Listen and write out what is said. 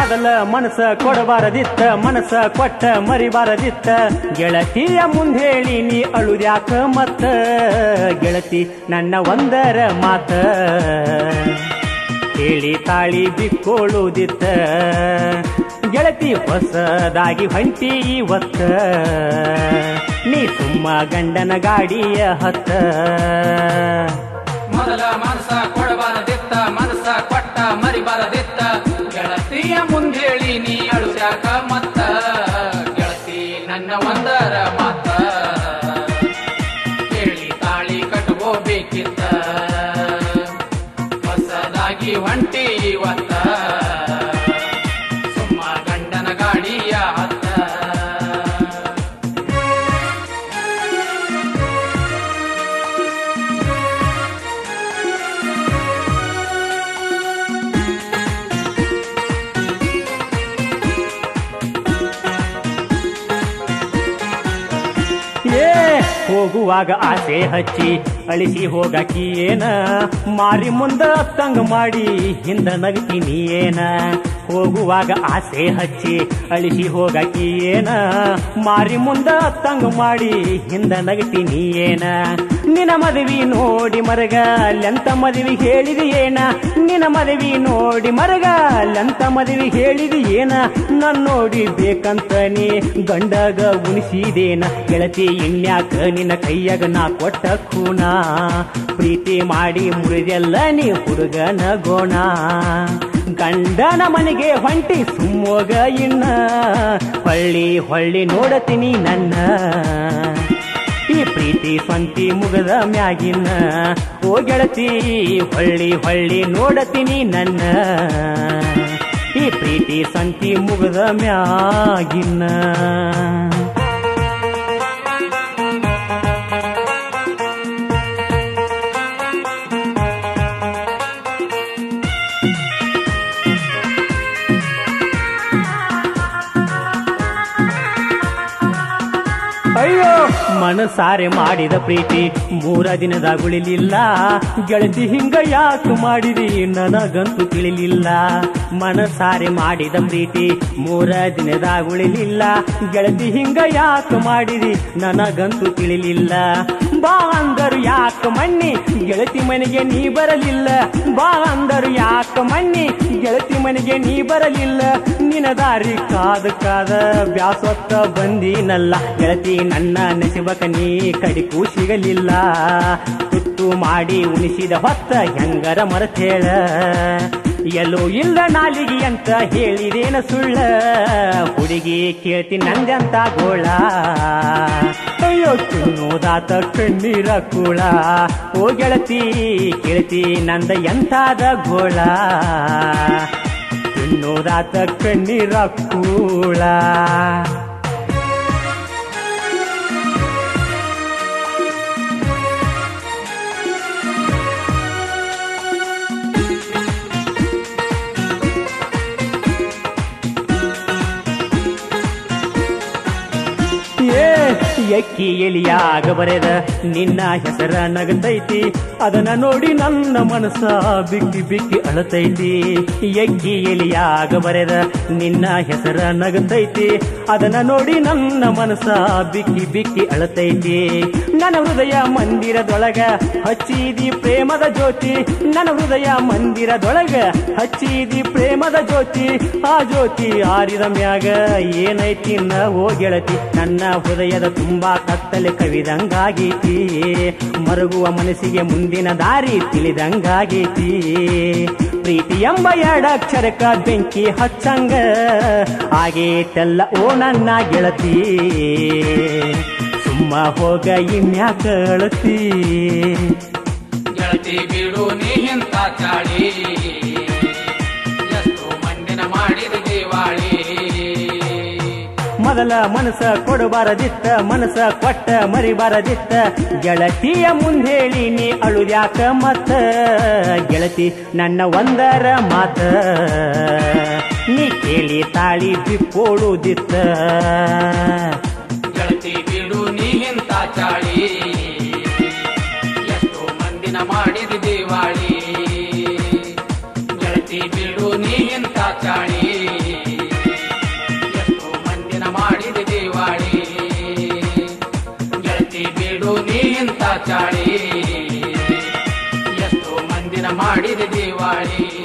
ಮೊದಲ ಮನಸ್ಸ ಕೊಡಬಾರದಿತ್ತ ಮನಸ್ಸ ಕೊಟ್ಟ ಮರಿಬಾರದಿತ್ತ ಗೆಳತಿಯ ಮುಂದೇಳಿ ನೀ ಅಳುದ್ಯಾಕ ಮತ್ತ ಗೆಳತಿ ನನ್ನ ಒಂದರ ಮಾತ ಹೇಳಿ ತಾಳಿ ಬಿಕ್ಕೊಳ್ಳುವುದಿತ್ತ ಗೆಳತಿ ಹೊಸದಾಗಿ ಹೊಂಟಿ ಇವತ್ತ ನೀ ಸುಮ್ಮ ಗಂಡನ ಗಾಡಿಯ ಹತ್ತ ಮೊದಲ ಮನಸ ಕೊಡಬಾರದಿತ್ತ ಮನಸ ಕೊಟ್ಟ ಮರಿಬಾರದಿತ್ತ ಗೆಳತಿಯ ಮುಂದೇಳಿ ನೀ ಅಳುದ್ಯಾಕ ಮತ್ತ ಗೆಳತಿ ನನ್ನ ಒಂದರ ಮಾತ ಕೇಳಿ ತಾಳಿ ಕಟ್ಕೋಬೇಕಿತ್ತ ಹೊಸದಾಗಿ ಹೊಂಟಿ ಇವತ್ತ ಸುಮ್ಮ ಗಂಡನ ಗಾಡಿಯ ಹತ್ತ ಏ ಹೋಗುವಾಗ ಆಸೆ ಹಚ್ಚಿ ಅಳಿಸಿ ಹೋಗಾಕಿ ಏನ ಮಾರಿ ಮುಂದ ತಂಗ ಮಾಡಿ ಹಿಂದ ನಗತೀನಿ ಏನ ಹೋಗುವಾಗ ಆಸೆ ಹಚ್ಚಿ ಅಳಿಸಿ ಹೋಗಾಕಿ ಏನ ಮಾರಿ ಮುಂದ ತಂಗ ಮಾಡಿ ಹಿಂದ ನಗತೀನಿ ಏನ ನಿನ್ನ ಮದುವೆ ನೋಡಿ ಮರಗ ಲೆಂತ ಮದುವೆ ಹೇಳಿದಿ ಏನ ನಿನ್ನ ಮದುವೆ ನೋಡಿ ಮರಗ ಲೆಂತ ಮದುವೆ ಹೇಳಿದಿ ಏನ ನನ್ ನೋಡಿ ಬೇಕಂತ ನೀ ಗಂಡಗ ಉಣಿಸಿದೇನ ಗೆಳತಿ ಇನ್ಯಾಕ ನಿನ್ನ ಕೈಯಾಗ ನಾ ಕೊಟ್ಟ ಖೂನ ಪ್ರೀತಿ ಮಾಡಿ ಮುರಿದೆಲ್ಲ ನೀ ಹುಡುಗನ ಗೋಣ ಗಂಡನ ಮನೆಗೆ ಹೊಂಟಿ ಸುಮ್ಮೋಗ ಇನ್ನ ಹೊಳ್ಳಿ ಹೊಳ್ಳಿ ನೋಡತೀನಿ ನನ್ನ ಈ ಪ್ರೀತಿ ಸ್ವಂತಿ ಮುಗದ ಮ್ಯಾಗಿನ ಓ ಗೆಳತಿ ಹೊಳ್ಳಿ ಹೊಳ್ಳಿ ನೋಡತೀನಿ ನನ್ನ ಈ ಪ್ರೀತಿ ಸಂತಿ ಮುಗದ ಮ್ಯಾಗಿನ ಅಯ್ಯೋ ಮನಸಾರೆ ಮಾಡಿದ ಪ್ರೀತಿ ಮೂರ ದಿನದಾಗ ಉಳಿಲಿಲ್ಲ ಗೆಳತಿ ಹಿಂಗ ಯಾಕೆ ಮಾಡಿದಿ ನನಗಂತೂ ತಿಳಿಲಿಲ್ಲ ಮನಸಾರೆ ಮಾಡಿದ ಪ್ರೀತಿ ಮೂರ ದಿನದಾಗ ಉಳಿಲಿಲ್ಲ ಗೆಳತಿ ಹಿಂಗ ಯಾಕೆ ಮಾಡಿದಿ ನನಗಂತೂ ತಿಳಿಲಿಲ್ಲ ಬಾ ಅಂದರು ಯಾಕ ಮಣ್ಣಿ ಗೆಳತಿ ಮನೆಗೆ ನೀ ಬರಲಿಲ್ಲ ಬಾ ಅಂದರು ಯಾಕ ಮಣ್ಣಿ ಗೆಳತಿ ಮನೆಗೆ ನೀ ಬರಲಿಲ್ಲ ನಿನ್ನ ದಾರಿ ಕಾದ ಕಾದ ಬ್ಯಾಸೊತ್ತ ಬಂದಿನಲ್ಲ ಗೆಳತಿ ನನ್ನ ನೆಸಿಬಕ ನೀ ಕಡಿಕೂ ಸಿಗಲಿಲ್ಲ ತುತ್ತು ಮಾಡಿ ಉಣಿಸಿದ ಹೊತ್ತ ಹೆಂಗರ ಮರತೇಳ ಎಲ್ಲೋ ಇಲ್ಲ ನಾಲಿಗೆ ಅಂತ ಹೇಳಿದೇನ ಸುಳ್ಳ ಹುಡುಗಿ ಕೇಳ್ತಿ ನಂದಂತ ಗೋಳ ಅಯ್ಯೋ ತಿನ್ನೋದಾತ ಕಣ್ಣೀರ ಕೂಳ ಓ ಗೆಳತಿ ಕೇಳ್ತಿ ನಂದ ಎಂತಾದ ಗೋಳ ತಿನ್ನೋದಾತ ಕಣ್ಣೀರ ಕೂಳ ಏ ಎಕ್ಕಿ ಎಲಿಯಾಗ ಬರೆದ ನಿನ್ನ ಹೆಸರ ನಗತೈತಿ ಅದನ್ನ ನೋಡಿ ನನ್ನ ಮನಸ್ಸ ಬಿಕ್ಕಿ ಬಿಕ್ಕಿ ಅಳತೈತಿ ಎಕ್ಕಿ ಎಲಿಯಾಗ ಬರೆದ ನಿನ್ನ ಹೆಸರ ನಗತೈತಿ ಅದನ್ನ ನೋಡಿ ನನ್ನ ಮನಸ್ಸ ಬಿಕ್ಕಿ ಬಿಕ್ಕಿ ಅಳತೈತಿ ನನ್ನ ಹೃದಯ ಮಂದಿರದೊಳಗ ಹಚ್ಚಿದಿ ಪ್ರೇಮದ ಜ್ಯೋತಿ ನನ್ನ ಹೃದಯ ಮಂದಿರದೊಳಗ ಹಚ್ಚಿದಿ ಪ್ರೇಮದ ಜ್ಯೋತಿ ಆ ಜ್ಯೋತಿ ಆರಿದ ಮ್ಯಾಗ ಏನೈತಿ ನ ಓ ಗೆಳತಿ ನನ್ನ ಹೃದಯದ ತುಂಬಾ ಕತ್ತಲೆ ಕವಿದಂಗಾಗೈತಿ ಮರುಗುವ ಮನಸ್ಸಿಗೆ ಮುಂದಿನ ದಾರಿ ತಿಳಿದಂಗಾಗೈತಿ ಪ್ರೀತಿ ಎಂಬ ಎರಡಕ್ಷರಕ್ಕ ಬೆಂಕಿ ಹಚ್ಚಂಗ ಆಗೇತೆಲ್ಲ ಓ ನನ್ನ ಗೆಳತಿ ಸುಮ್ಮ ಹೋಗ ಇನ್ಯಾಕ ಅಳತಿ ಗೆಳತಿ ಬಿಡು ನೀ ಇಂತ ಚಾಳಿ ಎಷ್ಟು ಮಂಡಿನ ಮಾಡಿದ ದಿವಾಳಿ ಮೊದಲ ಮನಸ್ಸ ಕೊಡಬಾರದಿತ್ತ ಮನಸ್ಸ ಕೊಟ್ಟ ಮರಿಬಾರದಿತ್ತ ಗೆಳತಿಯ ಮುಂದೇಳಿ ನೀ ಅಳುದ್ಯಾಕ ಮತ್ತ ಗೆಳತಿ ನನ್ನ ಒಂದರ ಮಾತ ನೀ ಕೇಳಿ ತಾಳಿ ಬಿಕ್ಕೋಡುದಿತ್ತ ಗೆಳತಿ ಬಿಡು ನೀ ಇಂತ ಚಾಳಿ ಎಷ್ಟು ಮಂದಿನ ಮಾಡಿದ ದಿವಾಳಿ ಗೆಳತಿ ಬಿಡು ನೀ ಇಂತ ಚಾಳಿ ಇಂಥ ಚಾಳಿ ಎಷ್ಟೋ ಮಂದಿನ ಮಾಡಿದ ದಿವಾಳಿ